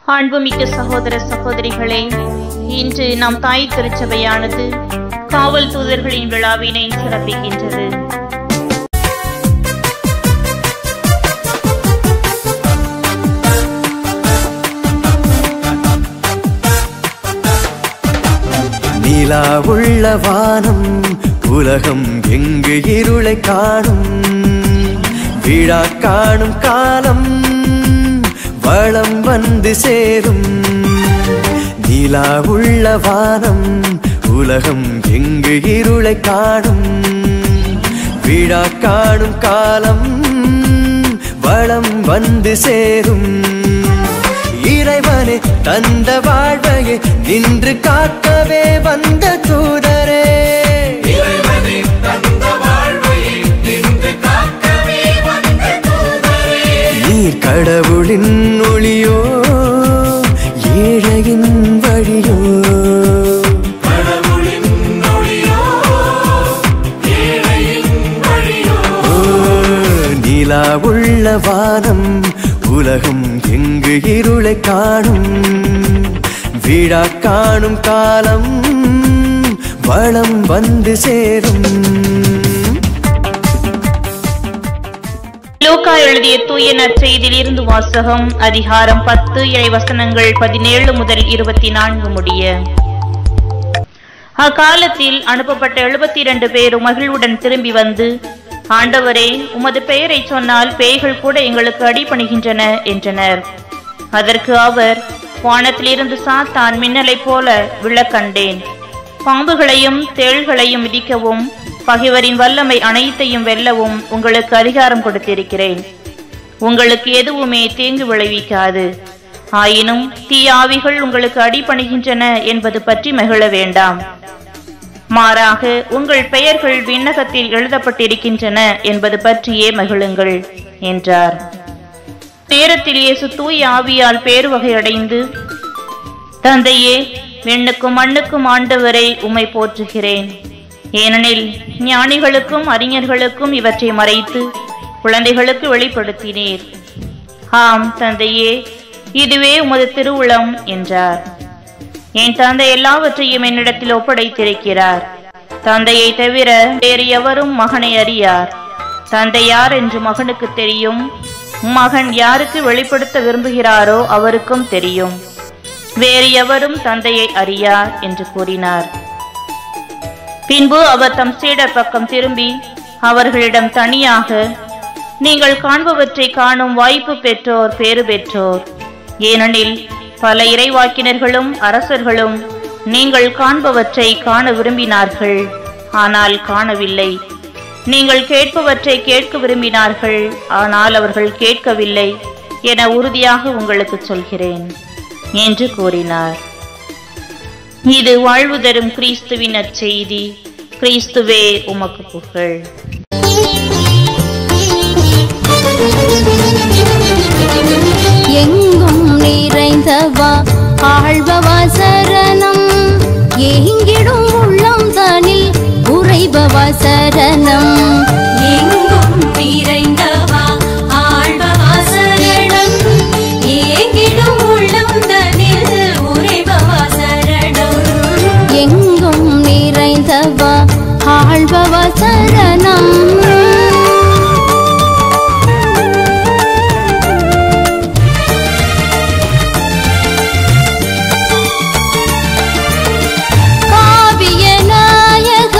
அன்புமிக்க சகோதர சகோதரிகளே இன்று நம் தாய் திருச்சபையானது காவல் தூதர்களின் விழாவினை சிறப்பிக்கின்றது நிலா உள்ள வானம் உலகம் எங்கு இருளை காணும் விழா காணும் காலம் வளம் வந்து சேரும் நிலா உள்ள வானம் உலகம் எங்கு இருளை காணும் விழா காணும் காலம் வளம் வந்து சேரும் இறைவனே தந்த வாழ்வையே நின்று காக்கவே வந்த தூதரே நீர் கடவுளின் ஒளியோ ஏழையின் வழியோ ஓ, நிலா உள்ள வானம் உலகம் எங்கு இருளை காணும் விழா காணும் காலம் வளம் வந்து சேரும் லூக்கா எழுதிய தூய நற்செய்தியில் இருந்து வாசகம் அதிகாரம் பத்து இறை வசனங்கள் பதினேழு முதல் இருபத்தி நான்கு முடிய அக்காலத்தில் அனுப்பப்பட்ட எழுபத்தி இரண்டு பேர் மகிழ்வுடன் திரும்பி வந்து ஆண்டவரே உமது பெயரை சொன்னால் பேய்கள் கூட எங்களுக்கு அடிபணிகின்றன என்றனர் அதற்கு அவர் வானத்திலிருந்து சாத்தான் மின்னலைப் போல விழக் கண்டேன் பாம்புகளையும் தேள்களையும் மிதிக்கவும் பகைவரின் வல்லமை அனைத்தையும் வெல்லவும் உங்களுக்கு அதிகாரம் கொடுத்திருக்கிறேன் உங்களுக்கு எதுவுமே தீங்கு விளைவிக்காது ஆயினும் தீயாவிகள் உங்களுக்கு அடிபணிகின்றன என்பது பற்றி மகிழ வேண்டாம் மாறாக உங்கள் பெயர்கள் விண்ணகத்தில் எழுதப்பட்டிருக்கின்றன என்பது பற்றியே மகிழுங்கள் என்றார் நேரத்தில் இயேசு தூய் ஆவியால் பேருவகை அடைந்து தந்தையே விண்ணுக்கும் மண்ணுக்கும் ஆண்டவரை உம்மை போற்றுகிறேன் ஏனெனில் ஞானிகளுக்கும் அறிஞர்களுக்கும் இவற்றை மறைத்து குழந்தைகளுக்கு வெளிப்படுத்தினீர் ஆம் தந்தையே இதுவே உமது திருவுளம் என்றார் என் தந்தை எல்லாவற்றையும் என்னிடத்தில் ஒப்படைத்திருக்கிறார் தந்தையை தவிர வேறு எவரும் மகனை அறியார் தந்தை யார் என்று மகனுக்கு தெரியும் மகன் யாருக்கு வெளிப்படுத்த விரும்புகிறாரோ அவருக்கும் தெரியும் வேறு எவரும் தந்தையை அறியார் என்று கூறினார் பின்பு அவர் தம் சீடர் பக்கம் திரும்பி அவர்களிடம் தனியாக நீங்கள் காண்பவற்றை காணும் வாய்ப்பு பெற்றோர் பேறு பெற்றோர் ஏனெனில் பல இறைவாக்கினர்களும் அரசர்களும் நீங்கள் காண்பவற்றை காண விரும்பினார்கள் ஆனால் காணவில்லை நீங்கள் கேட்பவற்றை கேட்க விரும்பினார்கள் ஆனால் அவர்கள் கேட்கவில்லை என உறுதியாக உங்களுக்கு சொல்கிறேன் என்று கூறினார் இது வாழ்வு தரும் கிறிஸ்துவின் அச்செய்தி கிறிஸ்துவே உமக்கு புகழ் எங்கும் நிறைந்தவா ஆழ்பவா சரணம் ஏங்கிடும் உள்ளம் தானில் உறைபவா சரணம் எங்கும் நிறைந்தவா ஆழ்பவா சரணம் ஏங்கிடும் உள்ளம் தனில் உறைபவா சரணம் எங்கும் நிறைந்தவா ஆழ்பவா சரணம் காவிய நாயக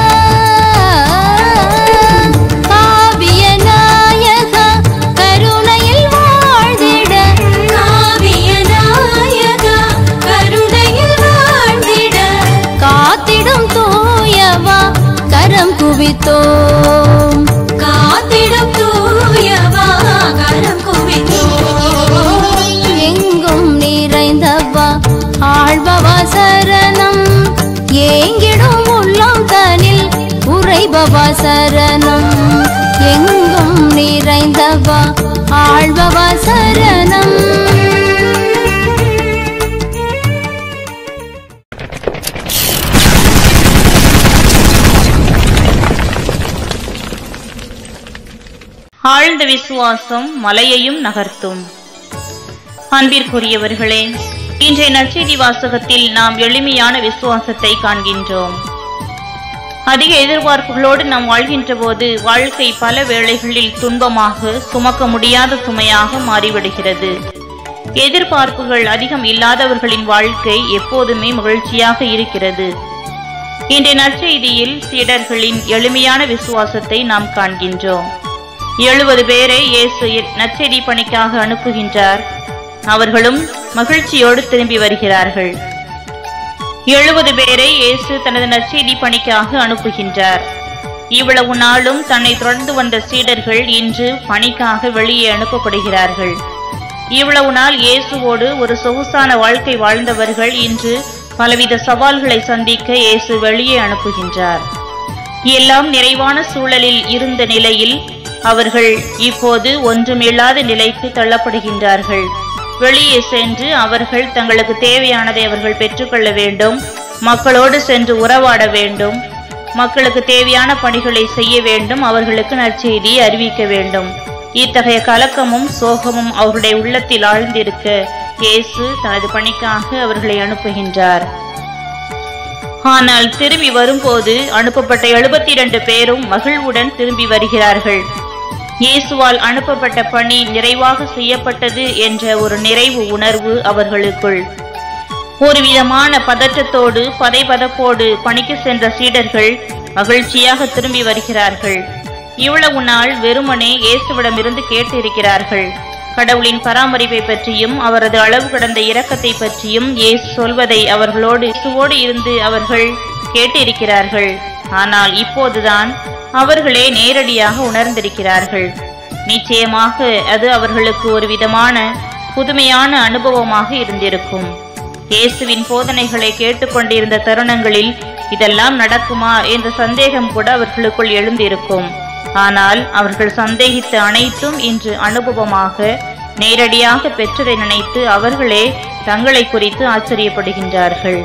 காவிய நாயக கருணையில் வாழ்ந்திட காவிய நாயகா கருணையில் வாழ்ந்திட காத்திடும் தூயவா கரம் குவித்தோம் காத்திடும் தூயவா கரம் குவித்தோம் எங்கும் நிறைந்தவா ஆழ்பவா சரணம் ஏங்கிடும் உள்ளம் தனில் உறைபவா சரணம் எங்கும் நிறைந்தவா ஆழ்பவா சரணம் ஆழ்ந்த விசுவாசம் மலையையும் நகர்த்தும் அன்பிற்குரியவர்களே இன்றைய நற்செய்தி வாசகத்தில் நாம் எளிமையான விசுவாசத்தை காண்கின்றோம் அதிக எதிர்பார்ப்புகளோடு நாம் வாழ்கின்ற போது வாழ்க்கை பல வேளைகளில் துன்பமாக சுமக்க முடியாத சுமையாக மாறிவிடுகிறது எதிர்பார்ப்புகள் அதிகம் இல்லாதவர்களின் வாழ்க்கை எப்போதுமே மகிழ்ச்சியாக இருக்கிறது இன்றைய நற்செய்தியில் சீடர்களின் எளிமையான விசுவாசத்தை நாம் காண்கின்றோம் எழுபது பேரை இயேசு நற்செய்தி பணிக்காக அனுப்புகின்றார் அவர்களும் மகிழ்ச்சியோடு திரும்பி வருகிறார்கள் எழுபது பேரை இயேசு தனது நற்செய்தி பணிக்காக அனுப்புகின்றார் இவ்வளவு நாளும் தன்னை தொடர்ந்து வந்த சீடர்கள் இன்று பணிக்காக வெளியே அனுப்பப்படுகிறார்கள் இவ்வளவு நாள் இயேசுவோடு ஒரு சொகுசான வாழ்க்கை வாழ்ந்தவர்கள் இன்று பலவித சவால்களை சந்திக்க இயேசு வெளியே அனுப்புகின்றார் எல்லாம் நிறைவான சூழலில் இருந்த நிலையில் அவர்கள் இப்போது ஒன்றுமில்லாத நிலைக்கு தள்ளப்படுகின்றார்கள் வெளியே சென்று அவர்கள் தங்களுக்கு தேவையானதை அவர்கள் பெற்றுக்கொள்ள வேண்டும் மக்களோடு சென்று உறவாட வேண்டும் மக்களுக்கு தேவையான பணிகளை செய்ய வேண்டும் அவர்களுக்கு நற்செய்தியை அறிவிக்க வேண்டும் இத்தகைய கலக்கமும் சோகமும் அவர்களுடைய உள்ளத்தில் ஆழ்ந்திருக்க இயேசு தனது பணிக்காக அவர்களை அனுப்புகின்றார் ஆனால் திரும்பி வரும்போது அனுப்பப்பட்ட எழுபத்தி இரண்டு பேரும் மகிழ்வுடன் திரும்பி வருகிறார்கள் இயேசுவால் அனுப்பப்பட்ட பணி நிறைவாக செய்யப்பட்டது என்ற ஒரு நிறைவு உணர்வு அவர்களுக்குள் ஒரு விதமான பதற்றத்தோடு பதைபதப்போடு பணிக்கு சென்ற சீடர்கள் மகிழ்ச்சியாக திரும்பி வருகிறார்கள் இவ்வளவு நாள் வெறுமனே இயேசுவிடமிருந்து கேட்டிருக்கிறார்கள் கடவுளின் பராமரிப்பை பற்றியும் அவரது அளவு கடந்த இரக்கத்தை பற்றியும் இயேசு சொல்வதை அவர்களோடு இயேசுவோடு இருந்து அவர்கள் கேட்டிருக்கிறார்கள் ஆனால் இப்போதுதான் அவர்களே நேரடியாக உணர்ந்திருக்கிறார்கள் நிச்சயமாக அது அவர்களுக்கு ஒரு விதமான புதுமையான அனுபவமாக இருந்திருக்கும் இயேசுவின் போதனைகளை கேட்டுக்கொண்டிருந்த தருணங்களில் இதெல்லாம் நடக்குமா என்ற சந்தேகம் கூட அவர்களுக்குள் எழுந்திருக்கும் ஆனால் அவர்கள் சந்தேகித்த அனைத்தும் இன்று அனுபவமாக நேரடியாக பெற்றதை நினைத்து அவர்களே தங்களை குறித்து ஆச்சரியப்படுகின்றார்கள்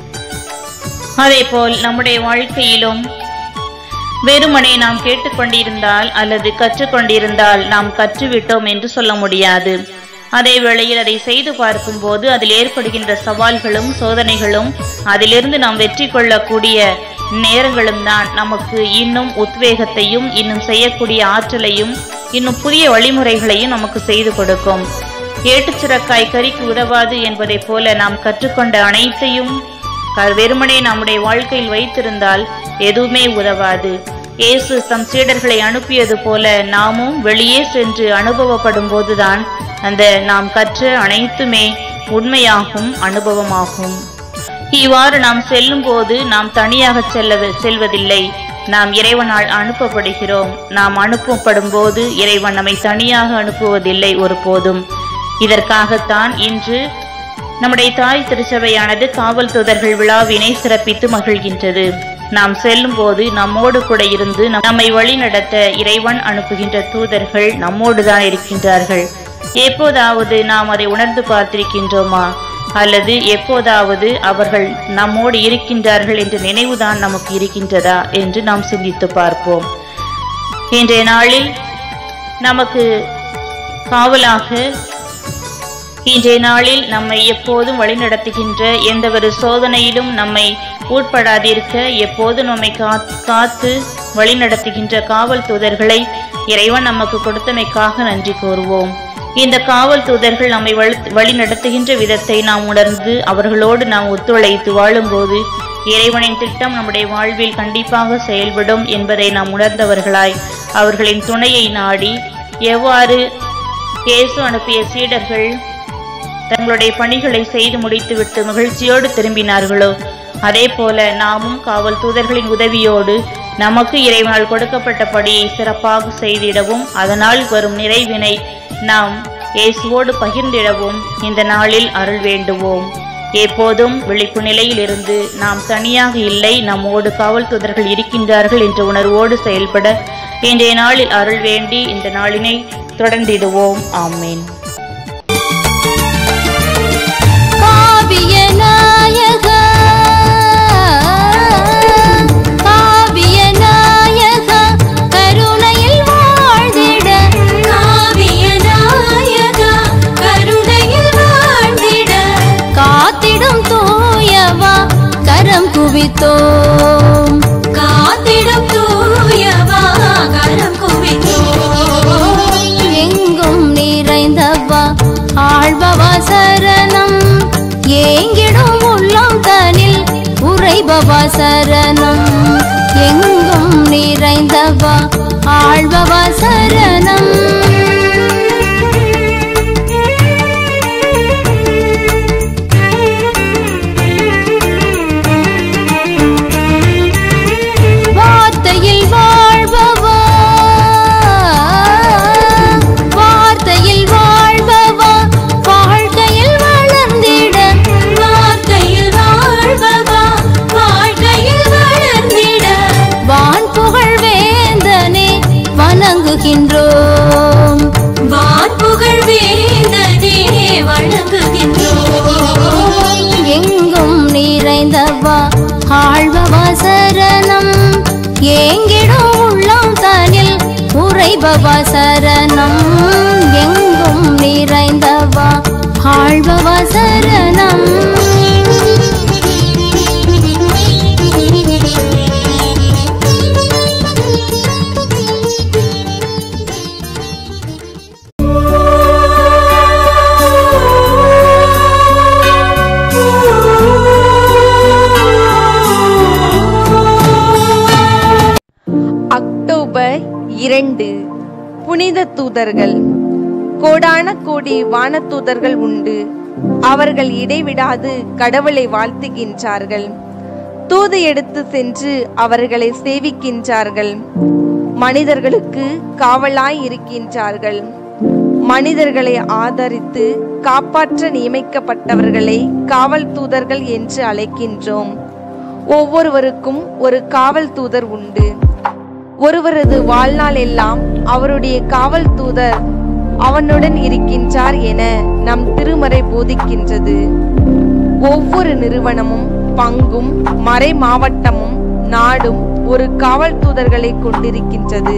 அதேபோல் நம்முடைய வாழ்க்கையிலும் வெறுமனே நாம் கேட்டுக்கொண்டிருந்தால் அல்லது கற்றுக்கொண்டிருந்தால் நாம் கற்றுவிட்டோம் என்று சொல்ல முடியாது அதே வேளையில் அதை செய்து பார்க்கும்போது அதில் ஏற்படுகின்ற சவால்களும் சோதனைகளும் அதிலிருந்து நாம் வெற்றி கொள்ளக்கூடிய நேரங்களும் தான் நமக்கு இன்னும் உத்வேகத்தையும் இன்னும் செய்யக்கூடிய ஆற்றலையும் இன்னும் புதிய வழிமுறைகளையும் நமக்கு செய்து கொடுக்கும் ஏட்டுச்சுரக்காய் கறிக்கு உதவாது என்பதைப் போல நாம் கற்றுக்கொண்ட அனைத்தையும் க- வெறுமனே நம்முடைய வாழ்க்கையில் வைத்திருந்தால் எதுவுமே உதவாது இயேசு தம் சீடர்களை அனுப்பியது போல நாமும் வெளியே சென்று அனுபவப்படும் போதுதான் அந்த நாம் கற்ற அனைத்துமே உண்மையாகும் அனுபவமாகும் இவ்வாறு நாம் செல்லும் போது நாம் தனியாக செல்ல செல்வதில்லை நாம் இறைவனால் அனுப்பப்படுகிறோம் நாம் அனுப்பப்படும் போது இறைவன் நம்மை தனியாக அனுப்புவதில்லை ஒருபோதும் இதற்காகத்தான் இன்று நம்முடைய தாய் திருச்சபையானது காவல் தூதர்கள் விழாவினை சிறப்பித்து மகிழ்கின்றது நாம் செல்லும் போது நம்மோடு கூட இருந்து நம்- நம்மை வழிநடத்த இறைவன் அனுப்புகின்ற தூதர்கள் நம்மோடு தான் இருக்கின்றார்கள் எப்போதாவது நாம் அதை உணர்ந்து பார்த்திருக்கின்றோமா அல்லது எப்போதாவது அவர்கள் நம்மோடு இருக்கின்றார்கள் என்ற நினைவுதான் நமக்கு இருக்கின்றதா என்று நாம் சிந்தித்து பார்ப்போம் இன்றைய நாளில் நமக்கு காவலாக இன்றைய நாளில் நம்மை எப்போதும் வழிநடத்துகின்ற எந்த ஒரு சோதனையிலும் நம்மை உட்படாதிருக்க எப்போதும் நம்மை காத்- காத்து வழிநடத்துகின்ற காவல் தூதர்களை இறைவன் நமக்கு கொடுத்தமைக்காக நன்றி கூறுவோம் இந்த காவல் தூதர்கள் நம்மை வழி- வழிநடத்துகின்ற விதத்தை நாம் உணர்ந்து அவர்களோடு நாம் ஒத்துழைத்து வாழும்போது இறைவனின் திட்டம் நம்முடைய வாழ்வில் கண்டிப்பாக செயல்படும் என்பதை நாம் உணர்ந்தவர்களாய் அவர்களின் துணையை நாடி எவ்வாறு இயேசு அனுப்பிய சீடர்கள் தங்களுடைய பணிகளை செய்து முடித்துவிட்டு மகிழ்ச்சியோடு திரும்பினார்களோ அதே போல நாமும் காவல் தூதர்களின் உதவியோடு நமக்கு இறைவனால் கொடுக்கப்பட்ட படியை சிறப்பாக செய்திடவும் அதனால் வரும் நிறைவினை நாம் இயேசுவோடு பகிர்ந்திடவும் இந்த நாளில் அருள் வேண்டுவோம் எப்போதும் விழிப்பு நிலையில் இருந்து நாம் தனியாக இல்லை நம்மோடு காவல் தூதர்கள் இருக்கின்றார்கள் என்ற உணர்வோடு செயல்பட இன்றைய நாளில் அருள் வேண்டி இந்த நாளினை தொடர்ந்திடுவோம் ஆமேன் காவிய நாயகா காவிய நாயகா கருணையில் வாழ்ந்திட காவிய நாயகா கருணையில் குவித்தோம் காத்திடும் தூயவாகரம் குவித்தோம் எங்கும் நிறைந்தவா ஆழ்பவா சரணம் ஏங்கிடும் உள்ளம் தனில் உறைபவா சரணம் எங்கும் நிறைந்தவா ஆழ்பவா சரணம் வார்த்தையில் வாழ்பவா வார்த்தையில் வாழ்பவா வாழ்க்கையில் வளர்ந்திட வார்த்தையில் வாழ்பவா வாழ்க்கையில் வளர்ந்திட வான் புகழ் வேந்தனே வணங்குகின்றோம் வான்புகழ் வேந்தனே வணங்குகின்றோம் எங்கும் நிறைந்தவா ஆழ்பவா சரணம் ஏங்கிடும் உள்ளம் தனில் உறைபவா சரணம் எங்கும் நிறைந்தவா ஆழ்பவா சரணம் அக்டோபர் இரண்டு புனித தூதர்கள் கோடான கோடி வானதூதர்கள் உண்டு அவர்கள் இடைவிடாது கடவுளை வாழ்த்துகின்றார்கள் தூது எடுத்து சென்று அவர்களை சேவிக்கின்றார்கள் மனிதர்களுக்கு காவலாய் இருக்கின்றார்கள் மனிதர்களை ஆதரித்து காப்பாற்ற நியமிக்கப்பட்டவர்களை காவல் தூதர்கள் என்று அழைக்கின்றோம் ஒவ்வொருவருக்கும் ஒரு காவல் தூதர் உண்டு ஒருவரது வாழ்நாள் எல்லாம் அவருடைய காவல் தூதர் அவனுடன் இருக்கின்றார் என நம் திருமறை போதிக்கின்றது ஒவ்வொரு நிறுவனமும் பங்கும் மறை மாவட்டமும் நாடும் ஒரு காவல் தூதர்களை கொண்டிருக்கின்றது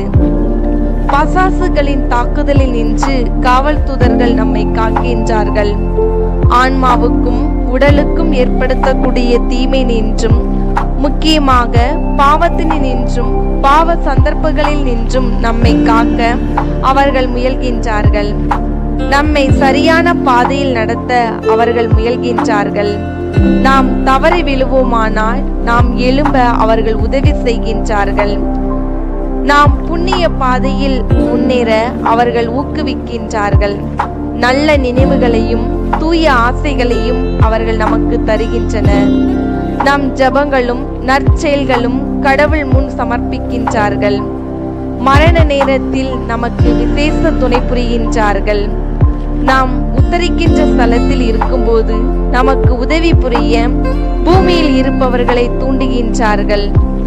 பசாசுகளின் தாக்குதலில் நின்று காவல் தூதர்கள் நம்மை காக்கின்றார்கள் ஆன்மாவுக்கும் உடலுக்கும் ஏற்படுத்தக்கூடிய தீமை நின்றும் முக்கியமாக பாவத்தினி நின்றும் பாவ சந்தர்ப்பங்களில் நின்றும் நம்மை காக்க அவர்கள் முயல்கின்றார்கள் நம்மை சரியான பாதையில் நடத்த அவர்கள் முயல்கின்றார்கள் நாம் தவறி விழுவோமானால் நாம் எழும்ப அவர்கள் உதவி செய்கின்றார்கள் நாம் புண்ணிய பாதையில் முன்னேற அவர்கள் ஊக்குவிக்கின்றார்கள் நல்ல நினைவுகளையும் தூய ஆசைகளையும் அவர்கள் நமக்கு தருகின்றனர் நம் ஜபங்களும் நற்செயல்களும் கடவுள் முன் சமர்ப்பிக்கின்றார்கள் மரண நேரத்தில் நமக்கு விசேஷ துணை புரிகின்றார்கள் நாம் உத்தரிக்கின்ற ஸ்தலத்தில் இருக்கும்போது நமக்கு உதவி புரிய பூமியில் இருப்பவர்களை தூண்டுகின்றார்கள்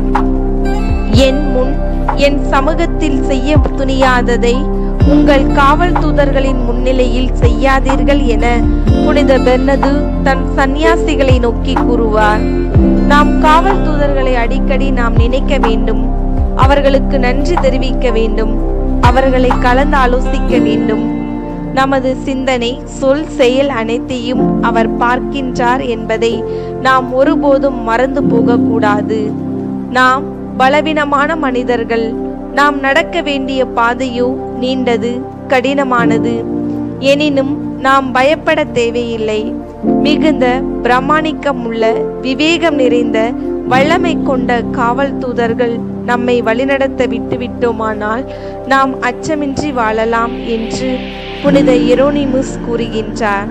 என் முன் என் சமூகத்தில் செய்ய துணியாததை உங்கள் காவல் தூதர்களின் முன்னிலையில் செய்யாதீர்கள் என புனித பெர்னது தன் சந்நியாசிகளை நோக்கி கூறுவார் நாம் காவல் தூதர்களை அடிக்கடி நாம் நினைக்க வேண்டும் அவர்களுக்கு நன்றி தெரிவிக்க வேண்டும் அவர்களை கலந்து ஆலோசிக்க வேண்டும் நமது சிந்தனை சொல் செயல் அனைத்தையும் அவர் பார்க்கின்றார் என்பதை நாம் ஒருபோதும் மறந்து போகக்கூடாது நாம் பலவீனமான மனிதர்கள் நாம் நடக்க வேண்டிய பாதையோ நீண்டது கடினமானது எனினும் நாம் பயப்பட தேவையில்லை மிகுந்த பிரமாணிக்கம் உள்ள விவேகம் நிறைந்த வல்லமை கொண்ட காவல் தூதர்கள் நம்மை வழிநடத்த விட்டுவிட்டோமானால் நாம் அச்சமின்றி வாழலாம் என்று புனித எரோனிமுஸ் கூறுகின்றார்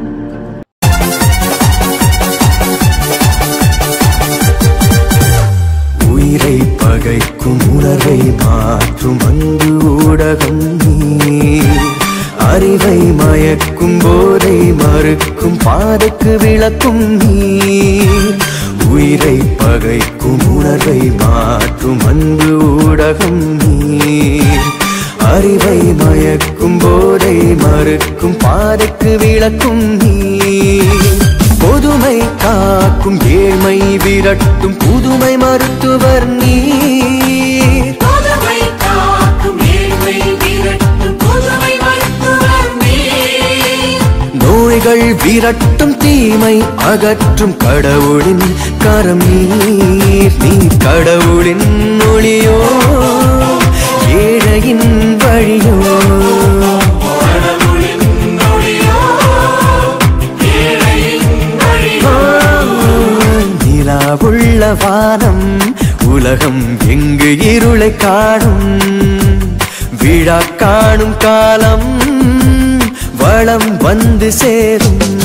உயிரை பகைக்கும் உணர்வை மாற்றும் அன்பு ஊடகம் நீ அறிவை மயக்கும் போதை மறுக்கும் பாதைக்கு விளக்கும் நீ உயிரை பகைக்கும் உணர்வை மாற்றும் அன்பு ஊடகம் நீ அறிவை மயக்கும் போதை மறுக்கும் பாதைக்கு விளக்கும் நீ பொதுமை காக்கும் ஏழ்மை விரட்டும் புதுமை மருத்துவர் நீ புதுமை காக்கும் ஏழ்மை விரட்டும் புதுமை மருத்துவர் நீர் நோய்கள் விரட்டும் தீமை அகற்றும் கடவுளின் கரம் நீர் நீ கடவுளின் ஒளியோ ஏழையின் வழியோ நிலாவுள்ள வானம் உலகம் எங்கு இருளை காணும் விழா காணும் காலம் வளம் வந்து சேரும்